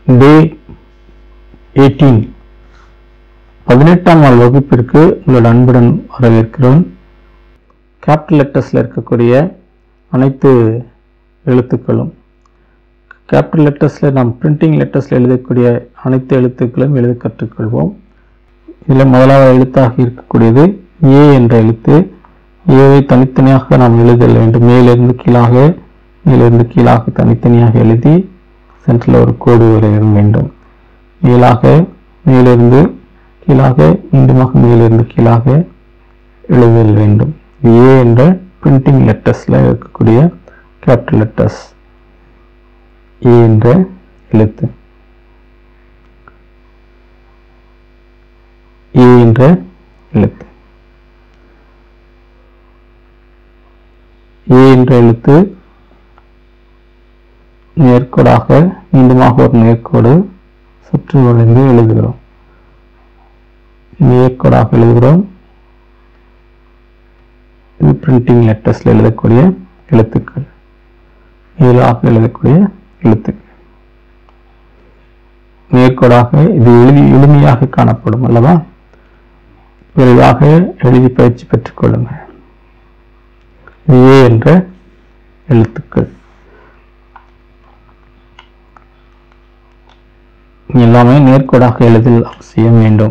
டே eighteen பதினெட்டாம் நாள் வகுப்பிற்கு உங்களோட அன்புடன் வரவேற்கிறோம் கேபிட்டல் லெட்டர்ஸில் இருக்கக்கூடிய அனைத்து எழுத்துக்களும் கேபிட்டல் லெட்டர்ஸில் நாம் பிரிண்டிங் லெட்டர்ஸில் எழுதக்கூடிய அனைத்து எழுத்துக்களும் எழுத கற்றுக்கொள்வோம் இதில் முதலாவது எழுத்தாக இருக்கக்கூடியது ஏ என்ற எழுத்து ஏவை தனித்தனியாக நாம் எழுதல் வேண்டும் மேலிருந்து கீழாக மேலிருந்து கீழாக தனித்தனியாக எழுதி சென்டரில் ஒரு கோடு வரைய வேண்டும் மேலாக மேலிருந்து கீழாக மீண்டுமாக மேலிருந்து கீழாக எழுதல் வேண்டும் இது ஏ என்ற பிரிண்டிங் லெட்டர்ஸில் இருக்கக்கூடிய கேபிட்டல் லெட்டர்ஸ் ஏ என்ற எழுத்து ஏ என்ற எழுத்து ஏ என்ற எழுத்து நேர்கோடாக மீண்டுமாக ஒரு நேர்கோடு சுற்றி வளைந்து எழுதுகிறோம் நேர்கோடாக எழுதுகிறோம் இது பிரிண்டிங் லெட்டர்ஸில் எழுதக்கூடிய எழுத்துக்கள் மேலாக எழுதக்கூடிய எழுத்துக்கள் நேர்கோடாக இது எளிதி எளிமையாக காணப்படும் அல்லவா விரைவாக எழுதி பயிற்சி பெற்றுக் கொள்ளுங்கள் இது ஏ என்ற எழுத்துக்கள் எல்லாமே நேர்கோடாக எழுதல் அவசியம் வேண்டும்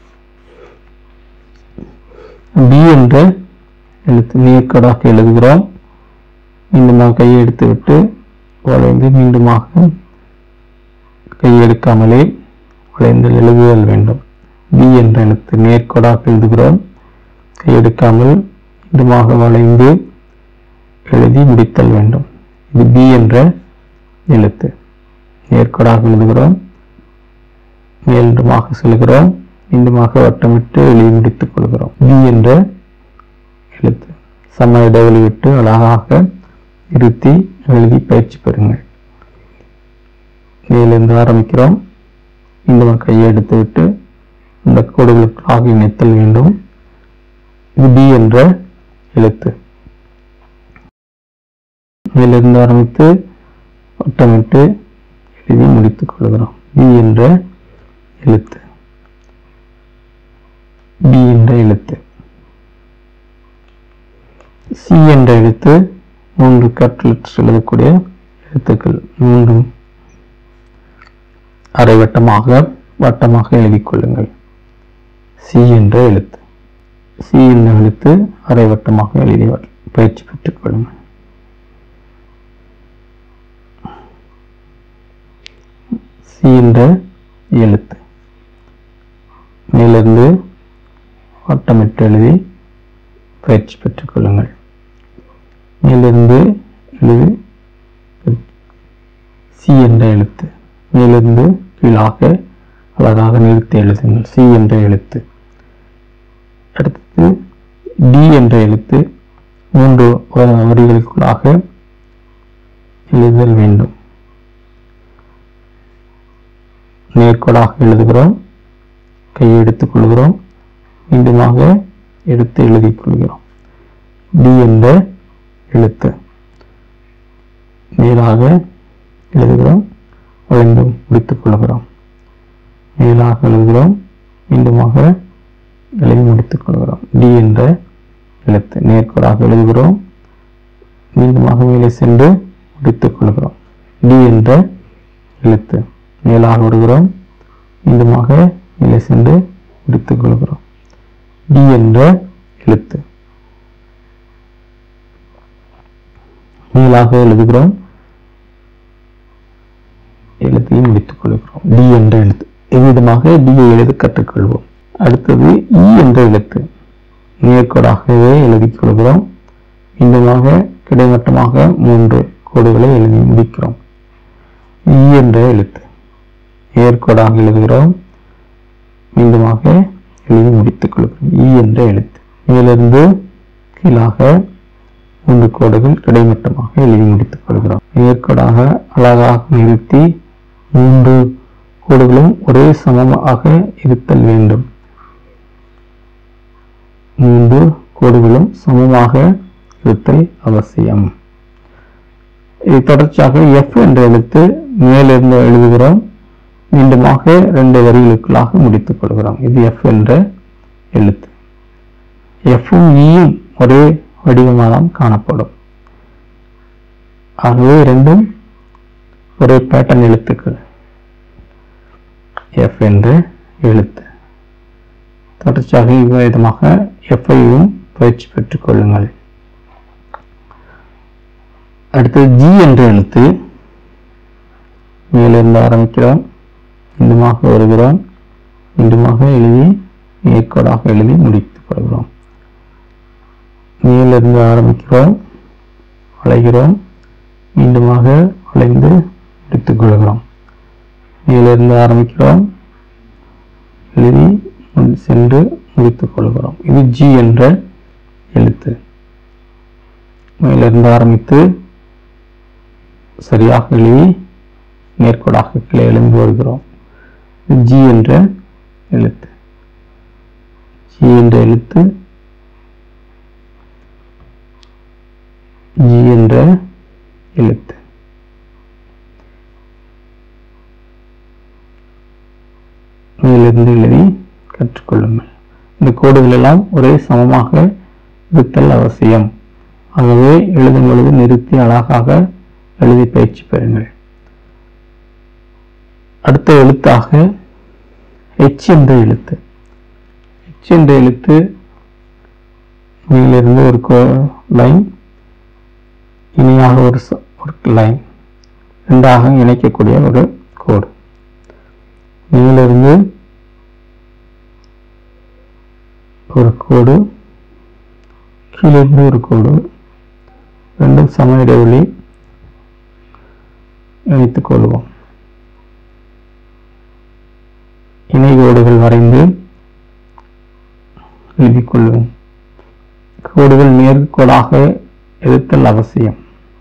பி என்ற எழுத்து நேர்கோடாக எழுதுகிறோம் மீண்டுமாக கையை எடுத்துவிட்டு வளைந்து மீண்டுமாக கையை எடுக்காமலே வளைந்து எழுதுதல் வேண்டும் பி என்ற எழுத்து நேர்கோடாக எழுதுகிறோம் கை எடுக்காமல் மீண்டுமாக வளைந்து எழுதி முடித்தல் வேண்டும் இது பி என்ற எழுத்து நேர்கோடாக எழுதுகிறோம் மீண்டுமாக செல்கிறோம் மீண்டுமாக வட்டமிட்டு எழுதி முடித்துக் கொள்கிறோம் பி என்ற எழுத்து சம இடைவெளி விட்டு அழகாக இருத்தி எழுதி பயிற்சி பெறுங்கள் மேலிருந்து ஆரம்பிக்கிறோம் மீண்டும் கையை எடுத்துவிட்டு இந்த கோடுகளுக்காக இணைத்தல் வேண்டும் இது பி என்ற எழுத்து மேலிருந்து ஆரம்பித்து வட்டமிட்டு எழுதி முடித்துக் கொள்கிறோம் பி என்ற எழுத்து பி என்ற எழுத்து சி என்ற எழுத்து மூன்று கேபிட்டல் எழுதக்கூடிய எழுத்துக்கள் மூன்றும் அரை வட்டமாக வட்டமாக எழுதிக் கொள்ளுங்கள் சி என்ற எழுத்து சி என்ற எழுத்து அரை வட்டமாக எழுதி பயிற்சி பெற்றுக் கொள்ளுங்கள் சி என்ற எழுத்து மேலிருந்து வட்டமிட்டு எழுதி பயிற்சி பெற்றுக் கொள்ளுங்கள் மேலிருந்து எழுதி சி என்ற எழுத்து மேலிருந்து கீழாக அழகாக நிறுத்தி எழுதுங்கள் சி என்ற எழுத்து அடுத்தது டி என்ற எழுத்து மூன்று வரிகளுக்குள்ளாக எழுதல் வேண்டும் நேர்கோடாக எழுதுகிறோம் கையை எடுத்துக் கொள்கிறோம் மீண்டுமாக எடுத்து எழுதிக் கொள்கிறோம் டி என்ற எழுத்து மேலாக எழுதுகிறோம் வளைந்து முடித்துக் கொள்கிறோம் மேலாக எழுதுகிறோம் மீண்டுமாக எழுதி முடித்துக் கொள்கிறோம் டி என்ற எழுத்து நேர்கோடாக எழுதுகிறோம் மீண்டுமாக மேலே சென்று முடித்துக் கொள்கிறோம் டி என்ற எழுத்து மேலாக விடுகிறோம் மீண்டுமாக மேலே சென்று முடித்துக் கொள்கிறோம் டி என்ற எழுத்து மேலாக எழுதுகிறோம் எழுத்தையும் முடித்துக் கொள்கிறோம் டி என்ற எழுத்து இவ்விதமாக டியை எழுத கற்றுக்கொள்வோம் அடுத்தது இ என்ற எழுத்து நேர்கோடாகவே எழுதிக் கொள்கிறோம் மீண்டுமாக கிடைமட்டமாக மூன்று கோடுகளை எழுதி முடிக்கிறோம் இ என்ற எழுத்து நேர்கோடாக எழுதுகிறோம் மீண்டுமாக எழுதி முடித்துக் கொள்கிறோம் இ என்ற எழுத்து மேலிருந்து கீழாக மூன்று கோடுகள் கிடைமட்டமாக எழுதி முடித்துக் கொள்கிறோம் நேர்கோடாக அழகாக நிறுத்தி மூன்று கோடுகளும் ஒரே சமமாக இருத்தல் வேண்டும் மூன்று கோடுகளும் சமமாக இருத்தல் அவசியம் இது தொடர்ச்சியாக எஃப் என்ற எழுத்து மேலிருந்து எழுதுகிறோம் மீண்டுமாக ரெண்டு வரிகளுக்குள்ளாக முடித்துக் கொள்கிறோம் இது எஃப் என்ற எழுத்து எஃப்பும் ஈயும் ஒரே வடிவமாக தான் காணப்படும் ஆகவே ரெண்டும் ஒரே பேட்டர்ன் எழுத்துக்கள் எஃப் என்ற எழுத்து தொடர்ச்சியாக இவ்விதமாக எஃப்ஐயும் பயிற்சி பெற்றுக் கொள்ளுங்கள் அடுத்தது ஜி என்ற எழுத்து மேலிருந்து ஆரம்பிக்கிறோம் மீண்டுமாக வருகிறோம் மீண்டுமாக எழுதி நேர்கோடாக எழுதி முடித்துக் கொள்கிறோம் மேலிருந்து ஆரம்பிக்கிறோம் வளைகிறோம் மீண்டுமாக வளைந்து முடித்துக் கொள்கிறோம் மேலிருந்து ஆரம்பிக்கிறோம் எழுதி முன் சென்று முடித்துக் கொள்கிறோம் இது ஜி என்ற எழுத்து மேலிருந்து ஆரம்பித்து சரியாக எழுதி நேர்கோடாக கீழே எழுந்து வருகிறோம் இது ஜி என்ற எழுத்து ஜி என்ற எழுத்து ஜி என்ற எழுத்து மேலிருந்து எழுதி கற்றுக்கொள்ளுங்கள் இந்த கோடுகள் எல்லாம் ஒரே சமமாக இருத்தல் அவசியம் ஆகவே எழுதும் பொழுது நிறுத்தி அழகாக எழுதி பயிற்சி பெறுங்கள் அடுத்த எழுத்தாக எச் என்ற எழுத்து எச் என்ற எழுத்து மேலிருந்து ஒரு லைன் இணையாக ஒரு ச- ஒரு லைன் ரெண்டாக இணைக்கக்கூடிய ஒரு கோடு மேலிருந்து ஒரு கோடு கீழிருந்து ஒரு கோடு ரெண்டும் சம இடைவெளி இணைத்துக் கொள்வோம் இணை கோடுகள் வரைந்து எழுதிக் கொள்வோம் கோடுகள் நேர்கோடாக எதிர்த்தல் அவசியம்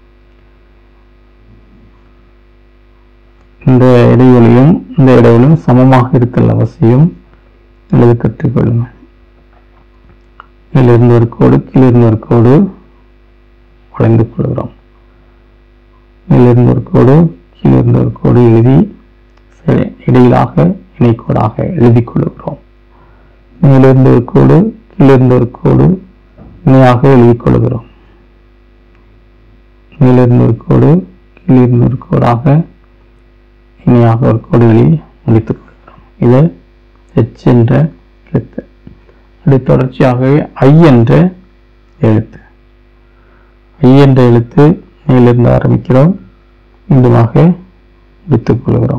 இந்த இடைவெளியும் இந்த இடைவெளியும் சமமாக இருத்தல் அவசியம் எழுத கற்றுக்கொள்ளுங்கள் மேலிருந்து ஒரு கோடு கீழிருந்து ஒரு கோடு வளைந்து கொள்கிறோம் மேலிருந்து ஒரு கோடு கீழிருந்து ஒரு கோடு எழுதி சரி, இடையிலாக இணைக்கோடாக எழுதிக் கொள்கிறோம் மேலிருந்து ஒரு கோடு கீழிருந்து ஒரு கோடு இணையாக எழுதிக் கொள்கிறோம் மேலிருந்து ஒரு கோடு கீழிருந்து ஒரு கோடாக இணையாக ஒரு கோடு எழுதி முடித்துக் கொள்கிறோம் இது H என்ற எழுத்து அப்படி தொடர்ச்சியாகவே ஐ என்ற எழுத்து ஐ என்ற எழுத்து மேலிருந்து ஆரம்பிக்கிறோம் மீண்டுமாக முடித்துக் கொள்கிறோம்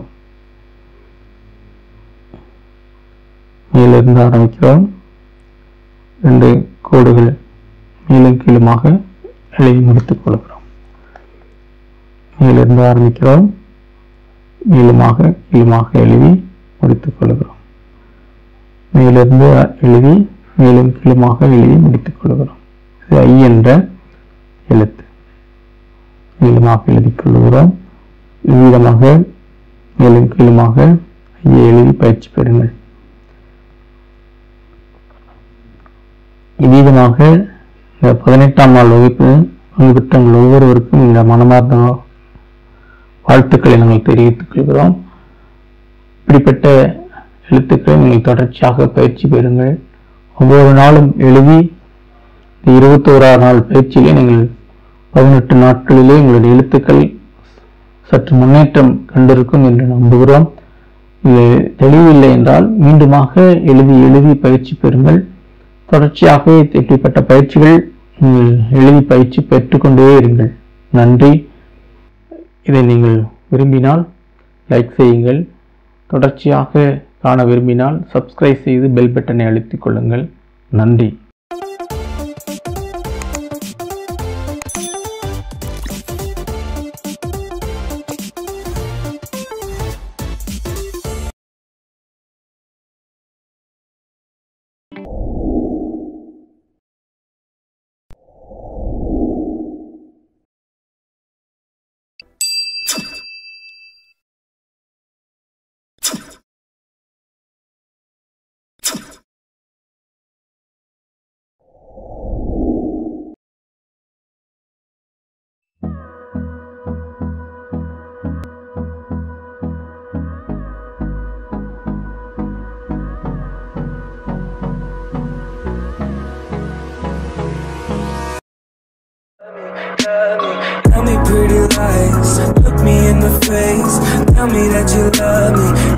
மேலிருந்து ஆரம்பிக்கிறோம் ரெண்டு கோடுகள் மேலும் கீழுமாக எழுதி முடித்துக் கொள்கிறோம் மேலிருந்து ஆரம்பிக்கிறோம் மேலுமாக கீழுமாக எழுதி முடித்துக் கொள்கிறோம் மேலிருந்து எழுதி மேலும் கீழுமாக எழுதி முடித்துக் கொள்கிறோம் இது ஐ என்ற எழுத்து மேலுமாக எழுதிக் கொள்கிறோம் இவ்விதமாக மேலும் கீழுமாக ஐயை எழுதி பயிற்சி பெறுங்கள் இவ்விதமாக இந்த பதினெட்டாம் நாள் வகுப்பு பங்கு பெற்ற உங்கள் ஒவ்வொருவருக்கும் இந்த மனமார்ந்த வாழ்த்துக்களை நாங்கள் தெரிவித்துக் கொள்கிறோம் இப்படிப்பட்ட எழுத்துக்களை நீங்கள் தொடர்ச்சியாக பயிற்சி பெறுங்கள் ஒவ்வொரு நாளும் எழுதி இந்த இருபத்தோராறு நாள் பயிற்சியிலே நீங்கள் பதினெட்டு நாட்களிலே உங்களுடைய எழுத்துக்கள் சற்று முன்னேற்றம் கண்டிருக்கும் என்று நம்புகிறோம் இது தெளிவில்லை என்றால் மீண்டுமாக எழுதி எழுதி பயிற்சி பெறுங்கள் தொடர்ச்சியாக இப்படிப்பட்ட பயிற்சிகள் நீங்கள் எழுதி பயிற்சி பெற்றுக்கொண்டே இருங்கள் நன்றி இதை நீங்கள் விரும்பினால் லைக் செய்யுங்கள் தொடர்ச்சியாக காண விரும்பினால் சப்ஸ்கிரைப் செய்து பெல் பட்டனை அழுத்திக் கொள்ளுங்கள் நன்றி in the face. Tell me that you love me.